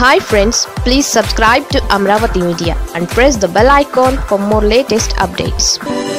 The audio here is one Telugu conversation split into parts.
hi friends please subscribe to Amaravati media and press the bell icon for more latest updates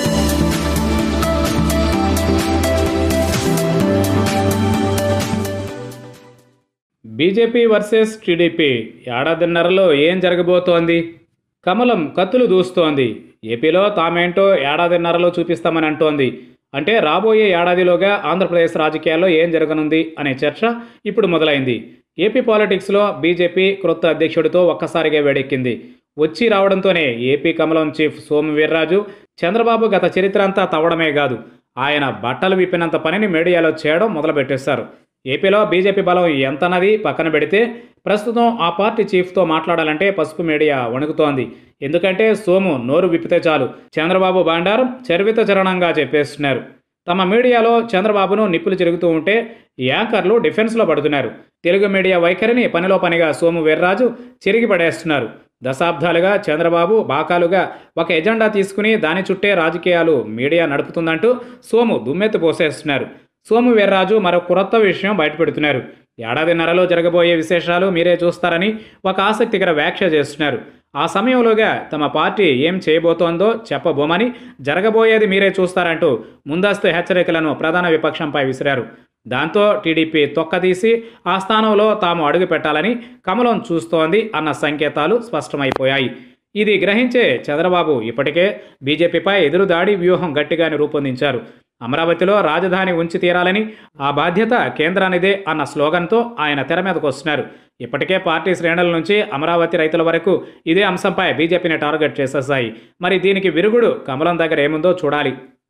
BJP versus TDP ఏడాదిన్నరలో ఏం జరగబోతోంది కమలం కత్తులు దూస్తోంది ఏపీలో తామేంటో ఏడాదిన్నరలో చూపిస్తామని అంటోంది అంటే రాబోయే ఏడాదిలోగా ఆంధ్రప్రదేశ్ రాజకీయాల్లో ఏం జరగనుంది అనే చర్చ ఇప్పుడు మొదలైంది ఏపీ పాలిటిక్స్లో బీజేపీ క్రొత్త అధ్యక్షుడితో ఒక్కసారిగా వేడెక్కింది వచ్చి రావడంతోనే ఏపీ కమలం చీఫ్ సోము వీర్రాజు చంద్రబాబు గత చరిత్ర అంతా తవ్వడమే కాదు ఆయన బట్టలు విప్పినంత పనిని మీడియాలో చేయడం మొదలుపెట్టేశారు ఏపీలో బీజేపీ బలం ఎంతన్నది పక్కన పెడితే ప్రస్తుతం ఆ పార్టీ చీఫ్తో మాట్లాడాలంటే పసుపు మీడియా వణుకుతోంది ఎందుకంటే సోము నోరు విప్పితే చాలు చంద్రబాబు బాండారం చరివిత చరణంగా చెప్పేస్తున్నారు తమ మీడియాలో చంద్రబాబును నిప్పులు చెరుగుతూ ఉంటే యాంకర్లు డిఫెన్స్లో పడుతున్నారు తెలుగు మీడియా వైఖరిని పనిలో పనిగా సోము వీర్రాజు చిరిగి పడేస్తున్నారు దశాబ్దాలుగా చంద్రబాబు బాకాలుగా ఒక ఎజెండా తీసుకుని దాని చుట్టే రాజకీయాలు మీడియా నడుపుతుందంటూ సోము దుమ్మెత్తి పోసేస్తున్నారు సోము వీర్రాజు మరో కొత్త విషయం బయటపెడుతున్నారు ఏడాదిన్నరలో జరగబోయే విశేషాలు మీరే చూస్తారని ఒక ఆసక్తికర వ్యాఖ్య చేస్తున్నారు ఆ సమయంలోగా తమ పార్టీ ఏం చేయబోతోందో చెప్పబోమని జరగబోయేది మీరే చూస్తారంటూ ముందస్తు హెచ్చరికలను ప్రధాన విపక్షంపై విసిరారు దాంతో టీడీపీ తొక్కదీసి ఆ స్థానంలో తాము అడుగు పెట్టాలని కమలం చూస్తోంది అన్న సంకేతాలు స్పష్టమైపోయాయి ఇది గ్రహించే చంద్రబాబు ఇప్పటికే బీజేపీపై ఎదురుదాడి వ్యూహం గట్టిగానే రూపొందించారు అమరావతిలో రాజధాని ఉంచి తీరాలని ఆ బాధ్యత కేంద్రానిదే అన్న స్లోగన్తో ఆయన తెర మీదకు వస్తున్నారు ఇప్పటికే పార్టీ శ్రేణుల నుంచి అమరావతి రైతుల వరకు ఇదే అంశంపై బీజేపీని టార్గెట్ చేసేసాయి మరి దీనికి విరుగుడు కమలం దగ్గర ఏముందో చూడాలి